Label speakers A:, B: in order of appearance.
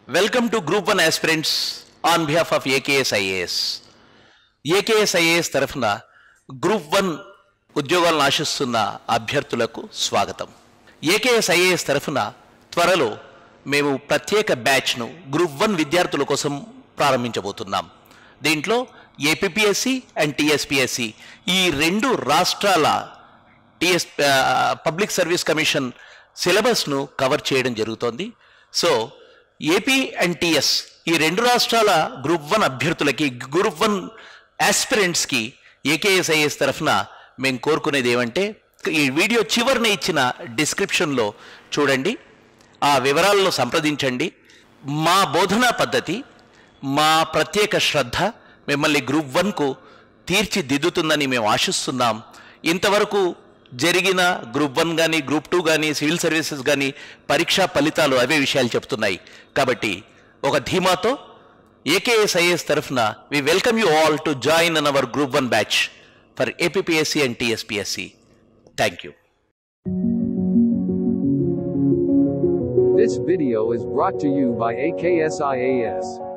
A: Welcome to group one aspirants on behalf of AKS IAS AKS IAS తరఫున group one ఉద్యోగాలను ఆశిస్తున్న అభ్యర్థులకు స్వాగతం ఏకేఎస్ ఐఏఎస్ తరఫున త్వరలో మేము ప్రత్యేక బ్యాచ్ను గ్రూప్ వన్ విద్యార్థుల కోసం ప్రారంభించబోతున్నాం దీంట్లో ఏపీఎస్సి అండ్ టీఎస్పిఎస్సి ఈ రెండు రాష్ట్రాల టిఎస్ పబ్లిక్ సర్వీస్ కమిషన్ సిలబస్ను కవర్ చేయడం జరుగుతోంది సో ఏపీ అండ్ టిఎస్ ఈ రెండు రాష్ట్రాల గ్రూప్ వన్ అభ్యర్థులకి గ్రూప్ వన్ ఆస్పిరెంట్స్కి ఏకేఎస్ఐఎస్ తరఫున మేము కోరుకునేది ఏమంటే ఈ వీడియో చివరిన ఇచ్చిన డిస్క్రిప్షన్లో చూడండి ఆ వివరాలను సంప్రదించండి మా బోధనా పద్ధతి మా ప్రత్యేక శ్రద్ధ మిమ్మల్ని గ్రూప్ వన్కు తీర్చిదిద్దుతుందని మేము ఆశిస్తున్నాం ఇంతవరకు జరిగిన గ్రూప్ వన్ కానీ గ్రూప్ టూ కానీ సివిల్ సర్వీసెస్ కానీ పరీక్షా ఫలితాలు అవే విషయాలు చెప్తున్నాయి కాబట్టి ఒక ధీమాతో ఏకేఎస్ఐఎస్ తరఫున we welcome you all to join on our group one batch for APSC and TSPSC thank you
B: This video is brought to you by AKSIAS.